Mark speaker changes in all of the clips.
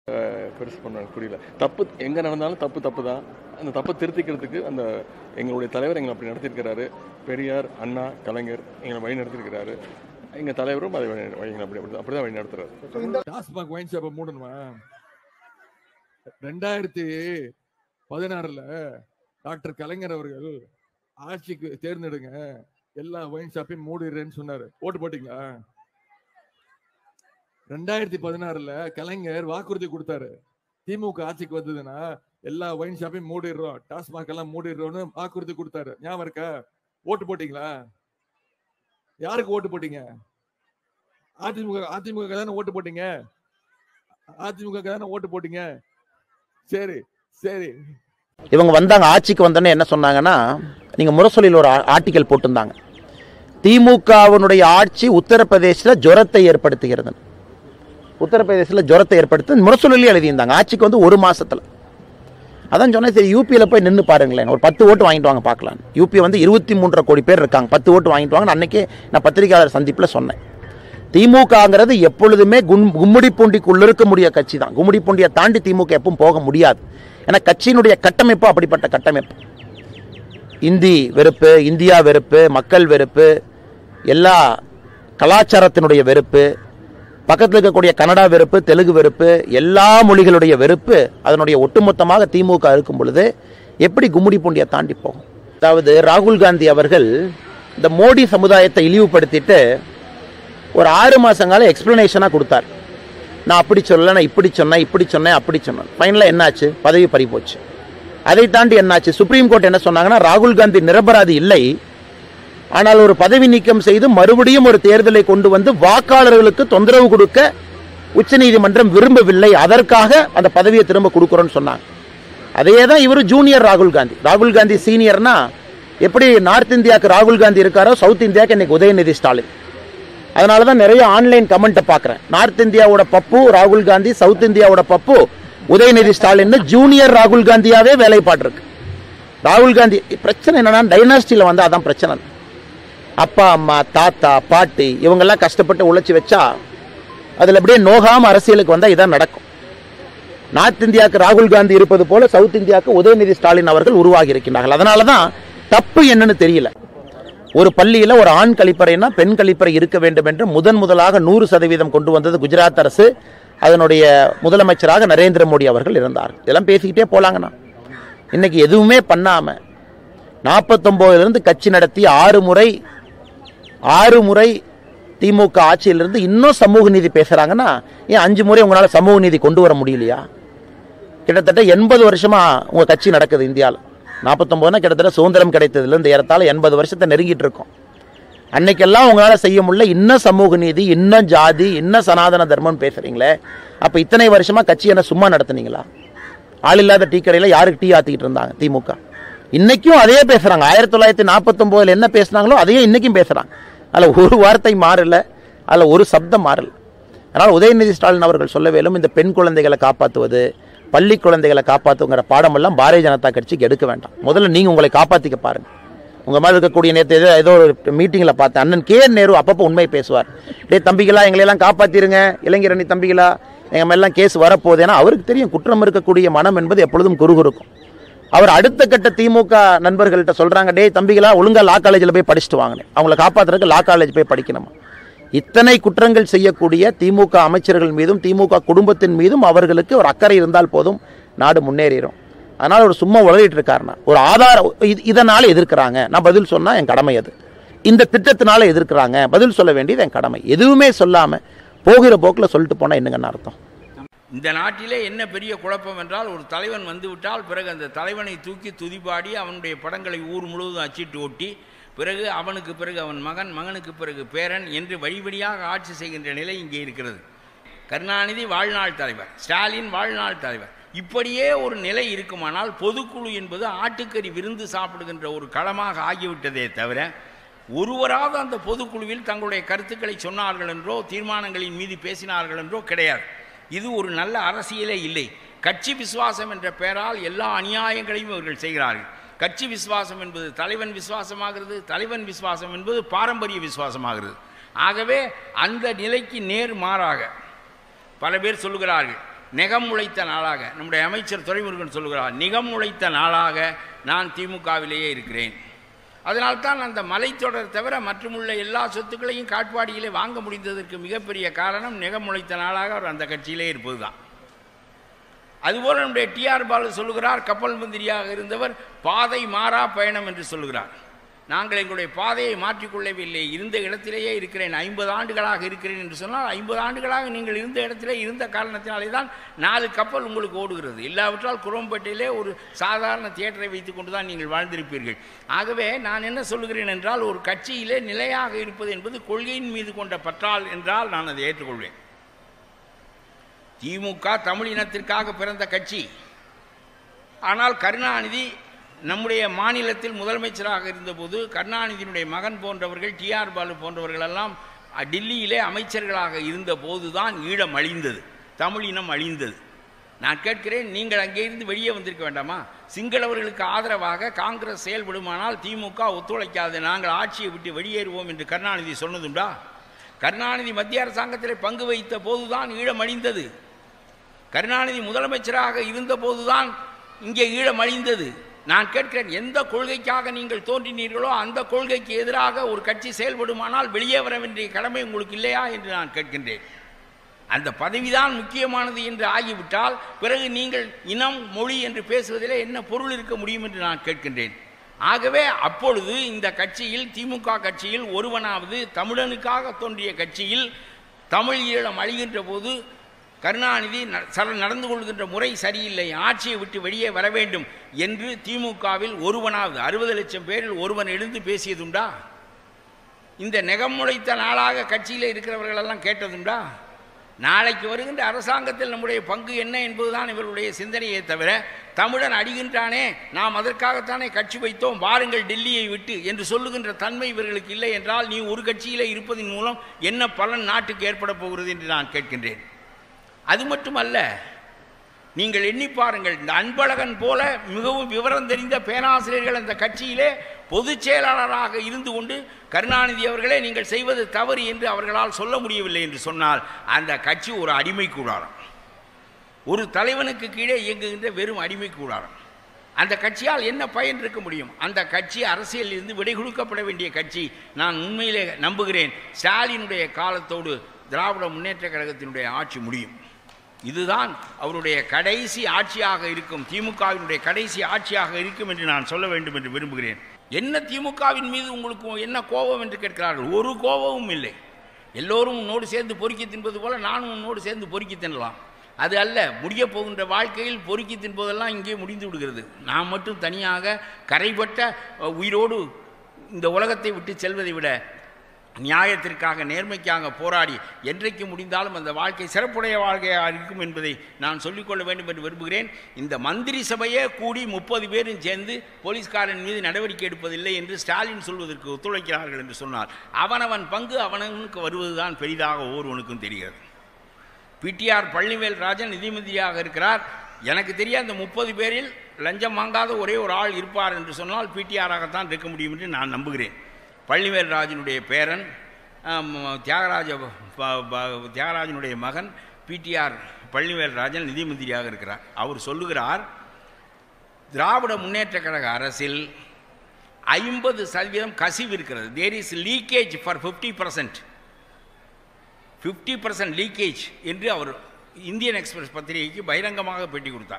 Speaker 1: பெருசு பண்ண புரியல தப்பு எங்கே நடந்தாலும் தப்பு தப்பு தான் அந்த தப்பை திருத்திக்கிறதுக்கு அந்த எங்களுடைய தலைவர் எங்களை அப்படி நடத்தியிருக்கிறாரு பெரியார் அண்ணா கலைஞர் எங்களை வழி நடத்தியிருக்கிறாரு எங்கள் தலைவரும் அதை வழி வழி- எங்களை அப்படி அப்படி தான் வழி நடத்துறாரு
Speaker 2: டாஸ்மாக் ஒயின் ஷாப்பை மூடணுமா ரெண்டாயிரத்தி பதினாறுல டாக்டர் கலைஞர் அவர்கள் ஆட்சிக்கு தேர்ந்தெடுங்க எல்லா ஒயின் ஷாப்பையும் மூடிடுறேன்னு சொன்னாரு ஓட்டு போட்டீங்களா ரெண்டாயிரத்தி பதினாறுல கலைஞர் வாக்குறுதி கொடுத்தாரு திமுக ஆட்சிக்கு வந்ததுன்னா எல்லா ஒயின் ஷாப்பையும் மூடிடுறோம் டாஸ்மாக் எல்லாம் மூடிடுறோம்னு வாக்குறுதி கொடுத்தாரு ஞாபகம் இருக்கா ஓட்டு போட்டீங்களா யாருக்கு ஓட்டு போட்டீங்க அதிமுக அதிமுக தானே ஓட்டு போட்டீங்க அதிமுக தானே ஓட்டு போட்டீங்க சரி சரி
Speaker 3: இவங்க வந்தாங்க ஆட்சிக்கு வந்தோடனே என்ன சொன்னாங்கன்னா நீங்க முரசொலியில் ஒரு ஆர்டிக்கல் போட்டிருந்தாங்க திமுகவினுடைய ஆட்சி உத்தரப்பிரதேசத்தில் ஜுரத்தை ஏற்படுத்துகிறது உத்தரப்பிரதேசத்தில் ஜுரத்தை ஏற்படுத்தி முரசொலியிலே எழுதியிருந்தாங்க ஆட்சிக்கு வந்து ஒரு மாசத்துல அதான் சொன்னேன் சரி யூபியில் போய் நின்று பாருங்களேன் ஒரு பத்து ஓட்டு வாங்கிட்டு வாங்க பார்க்கலாம் யூபி வந்து இருபத்தி மூன்றரை கோடி பேர் இருக்காங்க பத்து ஓட்டு வாங்கிட்டு வாங்க அன்னைக்கே நான் பத்திரிகையாளர் சந்திப்பில் சொன்னேன் திமுகங்கிறது எப்பொழுதுமே கும் கும்முடி பூண்டிக்குள்ள இருக்க முடிய கட்சி தான் கும்முடி பூண்டியை தாண்டி திமுக எப்பவும் போக முடியாது ஏன்னா கட்சியினுடைய கட்டமைப்பு அப்படிப்பட்ட கட்டமைப்பு இந்தி வெறுப்பு இந்தியா வெறுப்பு மக்கள் வெறுப்பு எல்லா கலாச்சாரத்தினுடைய வெறுப்பு பக்கத்தில் இருக்கக்கூடிய கன்னடா வெறுப்பு தெலுங்கு வெறுப்பு எல்லா மொழிகளுடைய வெறுப்பு அதனுடைய ஒட்டுமொத்தமாக திமுக இருக்கும் பொழுது எப்படி கும்முடி பூண்டியை தாண்டி போகும் அதாவது ராகுல் காந்தி அவர்கள் இந்த மோடி சமுதாயத்தை இழிவுபடுத்திட்டு ஒரு ஆறு மாசங்கால எக்ஸ்பிளனேஷனாக கொடுத்தார் நான் அப்படி சொல்லல நான் இப்படி சொன்னேன் இப்படி சொன்னேன் அப்படி சொன்னேன் ஃபைனலாக என்னாச்சு பதவி பறி போச்சு அதை தாண்டி என்னாச்சு சுப்ரீம் கோர்ட் என்ன சொன்னாங்கன்னா ராகுல் காந்தி நிரபராதி இல்லை ஆனால் ஒரு பதவி நீக்கம் செய்து மறுபடியும் ஒரு தேர்தலை கொண்டு வந்து வாக்காளர்களுக்கு தொந்தரவு கொடுக்க உச்சநீதிமன்றம் விரும்பவில்லை அதற்காக அந்த பதவியை திரும்ப கொடுக்குறோன்னு சொன்னாங்க அதே தான் இவர் ஜூனியர் ராகுல் காந்தி ராகுல் காந்தி சீனியர்னா எப்படி நார்த் இந்தியாவுக்கு ராகுல் காந்தி இருக்காரோ சவுத் இந்தியாவுக்கு இன்னைக்கு உதயநிதி ஸ்டாலின் அதனால தான் நிறைய ஆன்லைன் கமெண்ட்டை பார்க்குறேன் நார்த் இந்தியாவோட பப்பு ராகுல் காந்தி சவுத் இந்தியாவோட பப்பு உதயநிதி ஸ்டாலின் ஜூனியர் ராகுல் காந்தியாவே வேலைப்பாடு இருக்கு ராகுல் காந்தி பிரச்சனை என்னன்னா டைனாஸ்டியில் வந்து அதான் பிரச்சனை அப்பா அம்மா தாத்தா பாட்டி இவங்கெல்லாம் கஷ்டப்பட்டு உழைச்சி வச்சா அதில் அப்படியே நோகாம அரசியலுக்கு வந்தால் இதான் நடக்கும் நார்த் இந்தியாவுக்கு ராகுல் காந்தி இருப்பது போல சவுத் இந்தியாவுக்கு உதயநிதி ஸ்டாலின் அவர்கள் உருவாகி இருக்கின்றார்கள் அதனால தான் தப்பு என்னன்னு தெரியல ஒரு பள்ளியில ஒரு ஆண் கழிப்பறைனா பெண் கழிப்பறை இருக்க வேண்டும் என்று முதன் முதலாக நூறு சதவீதம் கொண்டு வந்தது குஜராத் அரசு அதனுடைய முதலமைச்சராக நரேந்திர மோடி அவர்கள் இருந்தார் இதெல்லாம் பேசிக்கிட்டே போலாங்கண்ணா இன்னைக்கு எதுவுமே பண்ணாம நாற்பத்தொன்பதுல இருந்து கட்சி நடத்தி ஆறு முறை ஆறு முறை திமுக ஆட்சியிலிருந்து இன்னும் சமூக நீதி பேசுறாங்கன்னா ஏன் அஞ்சு முறை உங்களால சமூக நீதி கொண்டு வர முடியலையா கிட்டத்தட்ட எண்பது வருஷமா உங்க கட்சி நடக்குது இந்தியாவில் நாற்பத்தொம்போதுனா கிட்டத்தட்ட சுதந்திரம் கிடைத்ததுலேருந்து ஏறத்தாழ எண்பது வருஷத்தை நெருங்கிட்டு இருக்கோம் அன்னைக்கெல்லாம் உங்களால செய்ய முடியல இன்னும் சமூக நீதி இன்னும் ஜாதி இன்னும் சனாதன தர்மம் பேசுறீங்களே அப்ப இத்தனை வருஷமா கட்சி என்ன சும்மா நடத்துனீங்களா ஆள் இல்லாத டீ கடையில யாருக்கு டீ ஆத்திக்கிட்டு இருந்தாங்க திமுக இன்னைக்கும் அதே பேசுறாங்க ஆயிரத்தி தொள்ளாயிரத்தி நாற்பத்தொம்போதுல என்ன பேசுனாங்களோ அதையே இன்னைக்கும் பேசுறாங்க அதுல ஒரு வார்த்தை மாறல அதுல ஒரு சப்தம் மாறல அதனால் உதயநிதி ஸ்டாலின் அவர்கள் சொல்ல வேலும் இந்த பெண் குழந்தைகளை காப்பாற்றுவது பள்ளி குழந்தைகளை காப்பாற்றுங்கிற பாடமெல்லாம் பாரதிய ஜனதா கட்சிக்கு எடுக்க வேண்டாம் முதல்ல நீங்கள் உங்களை காப்பாற்றிக்க பாருங்க உங்கள் மாதிரி இருக்கக்கூடிய நேற்று ஏதோ ஏதோ ஒரு மீட்டிங்கில் பார்த்தேன் அண்ணன் கே என் நேரு அப்பப்போ உண்மை பேசுவார் டே தம்பிகளா எங்களையெல்லாம் காப்பாற்றிருங்க இளைஞரணி தம்பிகளா எங்கள் மேலாம் கேஸ் வரப்போகுது ஏன்னா அவருக்கு தெரியும் குற்றம் இருக்கக்கூடிய மனம் என்பது எப்பொழுதும் குறுகுறுக்கும் அவர் அடுத்த கட்ட திமுக நண்பர்கள்ட்ட சொல்றாங்க டேய் தம்பிகளா ஒழுங்கா லா காலேஜில் போய் படிச்சுட்டு வாங்கினேன் அவங்கள காப்பாத்துறதுக்கு லா காலேஜ் போய் படிக்கணுமா இத்தனை குற்றங்கள் செய்யக்கூடிய திமுக அமைச்சர்கள் மீதும் திமுக குடும்பத்தின் மீதும் அவர்களுக்கு ஒரு அக்கறை இருந்தால் போதும் நாடு முன்னேறிடும் அதனால ஒரு சும்மா உளறிட்டு இருக்காருன்னா ஒரு ஆதார இது- இதனால எதிர்க்கிறாங்க நான் பதில் சொன்னா என் கடமை அது இந்த திட்டத்தினால எதிர்க்கிறாங்க பதில் சொல்ல வேண்டியது என் கடமை எதுவுமே சொல்லாம போகிற போக்குல சொல்லிட்டு போனா என்னங்கன்னு அர்த்தம்
Speaker 4: இந்த நாட்டிலே என்ன பெரிய குழப்பம் என்றால் ஒரு தலைவன் வந்து விட்டால் பிறகு அந்த தலைவனை தூக்கி துதிபாடி அவனுடைய படங்களை ஊர் முழுவதும் அச்சிட்டு ஒட்டி பிறகு அவனுக்கு பிறகு அவன் மகன் மகனுக்கு பிறகு பேரன் என்று வழிவழியாக ஆட்சி செய்கின்ற நிலை இங்கே இருக்கிறது கருணாநிதி வாழ்நாள் தலைவர் ஸ்டாலின் வாழ்நாள் தலைவர் இப்படியே ஒரு நிலை இருக்குமானால் பொதுக்குழு என்பது ஆட்டுக்கறி விருந்து சாப்பிடுகின்ற ஒரு களமாக ஆகிவிட்டதே தவிர ஒருவராவது அந்த பொதுக்குழுவில் தங்களுடைய கருத்துக்களை சொன்னார்கள் என்றோ தீர்மானங்களின் மீது பேசினார்கள் என்றோ கிடையாது இது ஒரு நல்ல அரசியலே இல்லை கட்சி விசுவாசம் என்ற பெயரால் எல்லா அநியாயங்களையும் இவர்கள் செய்கிறார்கள் கட்சி விசுவாசம் என்பது தலைவன் விசுவாசமாகிறது தலைவன் விசுவாசம் என்பது பாரம்பரிய விசுவாசமாகிறது ஆகவே அந்த நிலைக்கு நேர் மாறாக பல பேர் சொல்லுகிறார்கள் நெகம் உழைத்த நாளாக நம்முடைய அமைச்சர் துரைமுருகன் சொல்கிறார் நிகம் உழைத்த நாளாக நான் திமுகவிலேயே இருக்கிறேன் அதனால்தான் அந்த மலைத்தொடர் தவிர மற்றுமுள்ள எல்லா சொத்துக்களையும் காட்பாடியிலே வாங்க முடிந்ததற்கு மிகப்பெரிய காரணம் நிகம் உழைத்த நாளாக அவர் அந்த கட்சியிலே இருப்பது தான் அதுபோல் நம்முடைய டிஆர் பாலு சொல்லுகிறார் கப்பல் மந்திரியாக இருந்தவர் பாதை மாறா பயணம் என்று சொல்லுகிறார் நாங்கள் எங்களுடைய பாதையை மாற்றிக்கொள்ளவில்லை இருந்த இடத்திலேயே இருக்கிறேன் ஐம்பது ஆண்டுகளாக இருக்கிறேன் என்று சொன்னால் ஐம்பது ஆண்டுகளாக நீங்கள் இருந்த இடத்திலே இருந்த காரணத்தினாலே தான் நாலு கப்பல் உங்களுக்கு ஓடுகிறது இல்லாவிட்டால் குரோம்பேட்டையிலே ஒரு சாதாரண தியேட்டரை வைத்துக்கொண்டு தான் நீங்கள் வாழ்ந்திருப்பீர்கள் ஆகவே நான் என்ன சொல்லுகிறேன் என்றால் ஒரு கட்சியிலே நிலையாக இருப்பது என்பது கொள்கையின் மீது கொண்ட பற்றால் என்றால் நான் அதை ஏற்றுக்கொள்வேன் திமுக தமிழ் இனத்திற்காக பிறந்த கட்சி ஆனால் கருணாநிதி நம்முடைய மாநிலத்தில் முதலமைச்சராக இருந்தபோது கருணாநிதியினுடைய மகன் போன்றவர்கள் டிஆர் பாலு போன்றவர்களெல்லாம் அஹ், டில்லியிலே அமைச்சர்களாக இருந்தபோது தான் ஈழம் அழிந்தது தமிழ் இனம் அழிந்தது நான் கேட்கிறேன் நீங்கள் அங்கே இருந்து வெளியே வந்திருக்க வேண்டாமா சிங்களவர்களுக்கு ஆதரவாக காங்கிரஸ் செயல்படுமானால் திமுக ஒத்துழைக்காது நாங்கள் ஆட்சியை விட்டு வெளியேறுவோம் என்று கருணாநிதி சொன்னதுண்டா கருணாநிதி மத்திய அரசாங்கத்தில் பங்கு வைத்த போதுதான் ஈழம் அழிந்தது கருணாநிதி முதலமைச்சராக இருந்தபோதுதான் இங்கே ஈழம் அழிந்தது நான் கேட்கிறேன் எந்த கொள்கைக்காக நீங்கள் தோன்றினீர்களோ அந்த கொள்கைக்கு எதிராக ஒரு கட்சி செயல்படுமானால் வெளியே வர வேண்டிய கடமை உங்களுக்கு இல்லையா என்று நான் கேட்கின்றேன் அந்த பதவிதான் முக்கியமானது என்று ஆகிவிட்டால் பிறகு நீங்கள் இனம் மொழி என்று பேசுவதிலே என்ன பொருள் இருக்க முடியும் என்று நான் கேட்கின்றேன் ஆகவே அப்பொழுது இந்த கட்சியில் திமுக கட்சியில் ஒருவனாவது தமிழனுக்காக தோன்றிய கட்சியில் தமிழ் ஈழம் அழிகின்ற போது கருணாநிதி ந- சர நடந்து கொள்கின்ற முறை சரியில்லை ஆட்சியை விட்டு வெளியே வர வேண்டும் என்று திமுகவில் ஒருவனாவது அறுபது லட்சம் பேரில் ஒருவன் எழுந்து பேசியதுண்டா இந்த நெகம் முளைத்த நாளாக கட்சியில் இருக்கிறவர்களெல்லாம் கேட்டதுண்டா நாளைக்கு வருகின்ற அரசாங்கத்தில் நம்முடைய பங்கு என்ன என்பதுதான் இவர்களுடைய சிந்தனையே தவிர தமிழன் அடிகின்றானே நாம் அதற்காகத்தானே கட்சி வைத்தோம் வாருங்கள் டெல்லியை விட்டு என்று சொல்லுகின்ற தன்மை இவர்களுக்கு இல்லை என்றால் நீ ஒரு கட்சியிலே இருப்பதன் மூலம் என்ன பலன் நாட்டுக்கு ஏற்பட போகிறது என்று நான் கேட்கின்றேன் அது மட்டுமல்ல நீங்கள் எண்ணி பாருங்கள் இந்த அன்பழகன் போல மிகவும் விவரம் தெரிந்த பேராசிரியர்கள் அந்த கட்சியிலே பொதுச் செயலாளராக இருந்து கொண்டு கருணாநிதி அவர்களே நீங்கள் செய்வது தவறு என்று அவர்களால் சொல்ல முடியவில்லை என்று சொன்னால் அந்த கட்சி ஒரு அடிமை கூடாரம் ஒரு தலைவனுக்கு கீழே இயங்குகின்ற வெறும் அடிமை கூடாரம் அந்த கட்சியால் என்ன பயன் இருக்க முடியும் அந்த கட்சி அரசியலில் இருந்து விடை கொடுக்கப்பட வேண்டிய கட்சி நான் உண்மையிலே நம்புகிறேன் ஸ்டாலினுடைய காலத்தோடு திராவிட முன்னேற்ற கழகத்தினுடைய ஆட்சி முடியும் இதுதான் அவருடைய கடைசி ஆட்சியாக இருக்கும் திமுகவினுடைய கடைசி ஆட்சியாக இருக்கும் என்று நான் சொல்ல வேண்டும் என்று விரும்புகிறேன் என்ன திமுகவின் மீது உங்களுக்கு என்ன கோபம் என்று கேட்கிறார்கள் ஒரு கோபமும் இல்லை எல்லோரும் உன்னோடு சேர்ந்து பொறுக்கி தின்பது போல நானும் உன்னோடு சேர்ந்து பொறுக்கி தின்னலாம் அது அல்ல முடிய போகின்ற வாழ்க்கையில் பொறுக்கி தின்பதெல்லாம் இங்கே முடிந்து விடுகிறது நாம் மட்டும் தனியாக கரைபட்ட அஹ், உயிரோடு இந்த உலகத்தை விட்டு செல்வதை விட நியாயத்திற்காக நேர்மைக்காக போராடி என்றைக்கு முடிந்தாலும் அந்த வாழ்க்கை சிறப்புடைய வாழ்க்கையாக இருக்கும் என்பதை நான் சொல்லிக்கொள்ள வேண்டும் என்று விரும்புகிறேன் இந்த மந்திரி சபையே கூடி முப்பது பேரும் சேர்ந்து போலீஸ்காரன் மீது நடவடிக்கை எடுப்பதில்லை என்று ஸ்டாலின் சொல்வதற்கு ஒத்துழைக்கிறார்கள் என்று சொன்னார் அவனவன் பங்கு அவனவனுக்கு வருவதுதான் பெரிதாக ஒவ்வொருவனுக்கும் தெரிகிறது பிடிஆர் பழனிவேல் ராஜன் நிதிமந்திரியாக இருக்கிறார் எனக்கு தெரியாத அந்த முப்பது பேரில் லஞ்சம் வாங்காத ஒரே ஒரு ஆள் இருப்பார் என்று சொன்னால் பிடிஆராகத்தான் இருக்க முடியும் என்று நான் நம்புகிறேன் பழனிவேல் ராஜனுடைய பேரன் ஆம், தியாகராஜ ப- ப- தியாகராஜனுடைய மகன் பிடிஆர் பழனிவேல் ராஜன் நிதிமந்திரியாக இருக்கிறார் அவர் சொல்லுகிறார் திராவிட முன்னேற்ற கழக அரசில் ஐம்பது சதவீதம் கசிவு இருக்கிறது there is leakage for fifty percent fifty percent leakage என்று அவர் இந்தியன் எக்ஸ்பிரஸ் பத்திரிகைக்கு பகிரங்கமாக பேட்டி கொடுத்தார்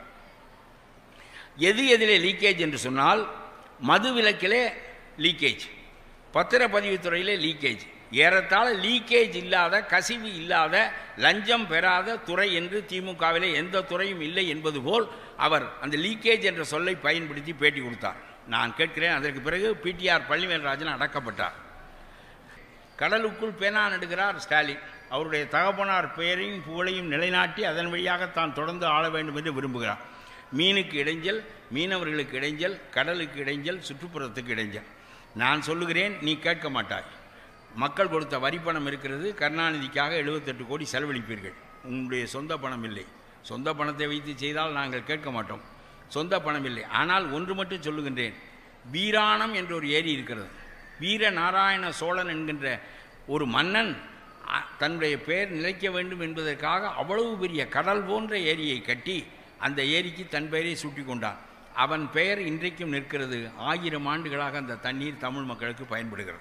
Speaker 4: எது எதிலே லீக்கேஜ் என்று சொன்னால் மது விலக்கிலே லீக்கேஜ் பத்திரப்பதிவுத்துறையிலே லீக்கேஜ் ஏறத்தாழ லீக்கேஜ் இல்லாத கசிவு இல்லாத லஞ்சம் பெறாத துறை என்று திமுகவிலே எந்த துறையும் இல்லை என்பது போல் அவர் அந்த லீக்கேஜ் என்ற சொல்லை பயன்படுத்தி பேட்டி கொடுத்தார் நான் கேட்கிறேன் அதற்கு பிறகு பிடிஆர் பழனிவேல்ராஜன் அடக்கப்பட்டார் கடலுக்குள் பேனா நடுகிறார் ஸ்டாலின் அவருடைய தகப்பனார் பெயரையும் புகழையும் நிலைநாட்டி அதன் வழியாக தான் தொடர்ந்து ஆள வேண்டும் என்று விரும்புகிறார் மீனுக்கு இடைஞ்சல் மீனவர்களுக்கு இடைஞ்சல் கடலுக்கு இடைஞ்சல் சுற்றுப்புறத்துக்கு இடைஞ்சல் நான் சொல்லுகிறேன் நீ கேட்க மாட்டாய் மக்கள் கொடுத்த வரி பணம் இருக்கிறது கருணாநிதிக்காக 78 கோடி செலவழிப்பீர்கள் உங்களுடைய சொந்த பணம் இல்லை சொந்த பணத்தை வைத்து செய்தால் நாங்கள் கேட்க மாட்டோம் சொந்த பணம் இல்லை ஆனால் ஒன்று மட்டும் சொல்லுகின்றேன் வீராணம் என்ற ஒரு ஏரி இருக்கிறது வீர நாராயண சோழன் என்கின்ற ஒரு மன்னன் அ- தன்னுடைய பெயர் நிலைக்க வேண்டும் என்பதற்காக அவ்வளவு பெரிய கடல் போன்ற ஏரியை கட்டி அந்த ஏரிக்கு தன் பெயரை சூட்டி கொண்டான் அவன் பெயர் இன்றைக்கும் நிற்கிறது ஆயிரம் ஆண்டுகளாக அந்த தண்ணீர் தமிழ் மக்களுக்கு பயன்படுகிறது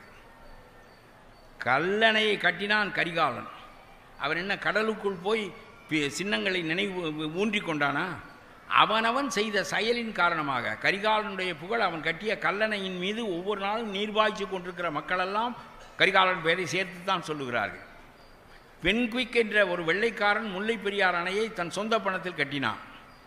Speaker 4: கல்லணையை கட்டினான் கரிகாலன் அவன் என்ன கடலுக்குள் போய் பி- சின்னங்களை நினைவு ஊன்றி கொண்டானா அவனவன் செய்த செயலின் காரணமாக கரிகாலனுடைய புகழ் அவன் கட்டிய கல்லணையின் மீது ஒவ்வொரு நாளும் நீர் பாய்ச்சி கொண்டிருக்கிற மக்களெல்லாம் கரிகாலன் பெயரை சேர்த்து தான் சொல்லுகிறார்கள் பென்குயிக் என்ற ஒரு வெள்ளைக்காரன் முல்லை பெரியார் அணையை தன் சொந்த பணத்தில் கட்டினான்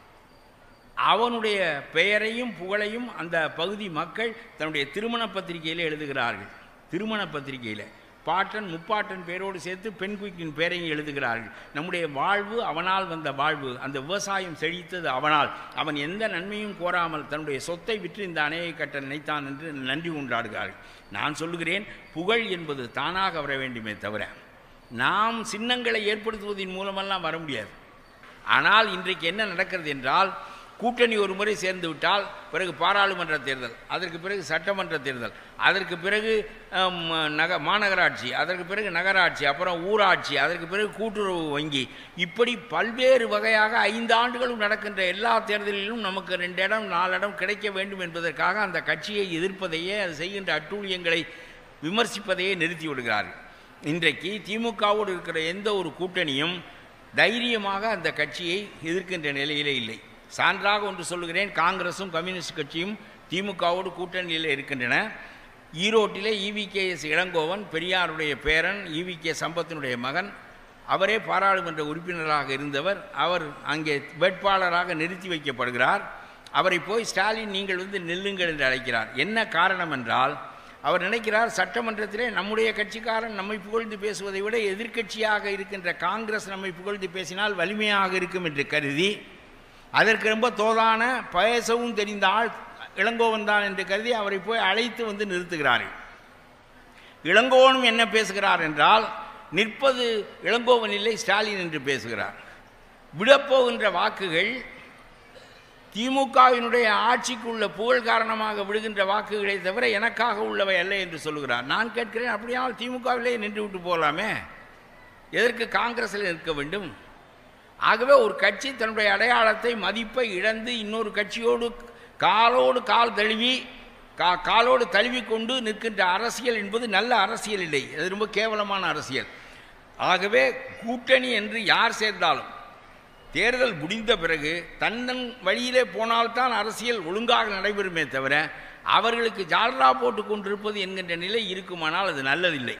Speaker 4: அவனுடைய பெயரையும் புகழையும் அந்த பகுதி மக்கள் தன்னுடைய திருமண பத்திரிகையில் எழுதுகிறார்கள் திருமண பத்திரிகையில் பாட்டன் முப்பாட்டன் பேரோடு சேர்த்து பெண்குயிக்கின் பெயரையும் எழுதுகிறார்கள் நம்முடைய வாழ்வு அவனால் வந்த வாழ்வு அந்த விவசாயம் செழித்தது அவனால் அவன் எந்த நன்மையும் கோராமல் தன்னுடைய சொத்தை விற்று இந்த அணையை கட்ட நினைத்தான் என்று நன்றி கொண்டாடுகிறார்கள் நான் சொல்லுகிறேன் புகழ் என்பது தானாக வர வேண்டுமே தவிர நாம் சின்னங்களை ஏற்படுத்துவதன் மூலமெல்லாம் வர முடியாது ஆனால் இன்றைக்கு என்ன நடக்கிறது என்றால் கூட்டணி ஒரு முறை சேர்ந்து விட்டால் பிறகு பாராளுமன்ற தேர்தல் அதற்கு பிறகு சட்டமன்ற தேர்தல் அதற்கு பிறகு ஹம், நக மாநகராட்சி அதற்கு பிறகு நகராட்சி அப்புறம் ஊராட்சி அதற்கு பிறகு கூட்டுறவு வங்கி இப்படி பல்வேறு வகையாக ஐந்து ஆண்டுகளும் நடக்கின்ற எல்லா தேர்தலிலும் நமக்கு ரெண்டு இடம் நாலு இடம் கிடைக்க வேண்டும் என்பதற்காக அந்த கட்சியை எதிர்ப்பதையே அது செய்கின்ற அட்டூழியங்களை விமர்சிப்பதையே நிறுத்தி விடுகிறார்கள் இன்றைக்கு திமுகவோடு இருக்கிற எந்த ஒரு கூட்டணியும் தைரியமாக அந்த கட்சியை எதிர்க்கின்ற நிலையிலே இல்லை சான்றாக ஒன்று சொல்லுகிறேன் காங்கிரஸும் கம்யூனிஸ்ட் கட்சியும் திமுகவோடு கூட்டணியில் இருக்கின்றன ஈரோட்டிலே இவிகேஎஸ் இளங்கோவன் பெரியாருடைய பேரன் இவிகே சம்பத்தினுடைய மகன் அவரே பாராளுமன்ற உறுப்பினராக இருந்தவர் அவர் அங்கே வேட்பாளராக நிறுத்தி வைக்கப்படுகிறார் அவரை போய் ஸ்டாலின் நீங்கள் வந்து நில்லுங்கள் என்று அழைக்கிறார் என்ன காரணம் என்றால் அவர் நினைக்கிறார் சட்டமன்றத்திலே நம்முடைய கட்சிக்காரன் நம்மை புகழ்ந்து பேசுவதை விட எதிர்க்கட்சியாக இருக்கின்ற காங்கிரஸ் நம்மை புகழ்ந்து பேசினால் வலிமையாக இருக்கும் என்று கருதி அதற்கு ரொம்ப தோதான பேசவும் தெரிந்த ஆள் இளங்கோவன் தான் என்று கருதி அவரை போய் அழைத்து வந்து நிறுத்துகிறார்கள் இளங்கோவனும் என்ன பேசுகிறார் என்றால் நிற்பது இளங்கோவன் இல்லை ஸ்டாலின் என்று பேசுகிறார் விடப்போகின்ற வாக்குகள் திமுகவினுடைய ஆட்சிக்குள்ள புகழ் காரணமாக விடுகின்ற வாக்குகளை தவிர எனக்காக உள்ளவை அல்ல என்று சொல்லுகிறார் நான் கேட்கிறேன் அப்படியானால் திமுகவிலே நின்று விட்டு போகலாமே எதற்கு காங்கிரஸில் நிற்க வேண்டும் ஆகவே ஒரு கட்சி தன்னுடைய அடையாளத்தை மதிப்பை இழந்து இன்னொரு கட்சியோடு காலோடு கால் தழுவி கா காலோடு தழுவி கொண்டு நிற்கின்ற அரசியல் என்பது நல்ல அரசியல் இல்லை அது ரொம்ப கேவலமான அரசியல் ஆகவே கூட்டணி என்று யார் சேர்ந்தாலும் தேர்தல் முடிந்த பிறகு தன்னன் வழியிலே போனால்தான் அரசியல் ஒழுங்காக நடைபெறுமே தவிர அவர்களுக்கு ஜால்ரா போட்டு கொண்டிருப்பது என்கின்ற நிலை இருக்குமானால் அது நல்லதில்லை